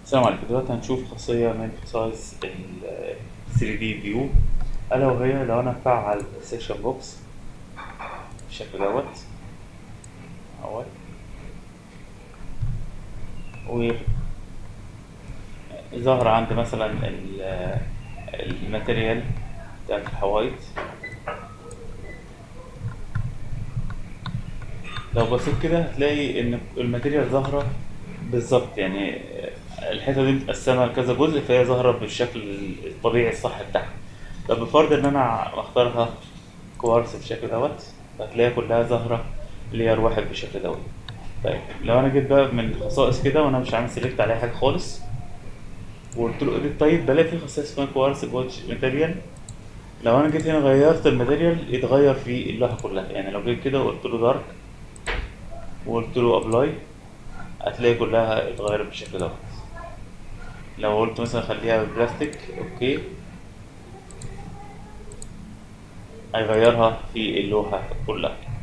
السلام عليكم دلوقتي هنشوف خاصية من خصائص ال 3D View ألا وهي لو أنا مفعل Section Box بالشكل دوت أهوت وظهر عندي مثلا ال- الماتيريال بتاعت الحوايط لو بصيت كده هتلاقي إن الماتيريال ظاهرة بالظبط يعني الحتة دي متقسمة لكذا جزء فهي ظاهرة بالشكل الطبيعي الصح بتاعها طب بفرض إن أنا مختارها كوارث بالشكل دوت هتلاقيها كلها ظاهرة لير واحد بالشكل دوت طيب لو أنا جيت بقى من الخصائص كده وأنا مش عامل سيلكت عليها حاجة خالص وقلت له إيديت طيب بلاقي في خاصية اسمها كوارث جواتش ماتيريال لو أنا جيت هنا غيرت الماتيريال يتغير في اللوحة كلها يعني لو جيت كده وقلت له دارك وقلت له ابلاي هتلاقي كلها اتغيرت بالشكل دوت لو قلت مثلا خليها بلاستيك اوكي هيغيرها في اللوحة كلها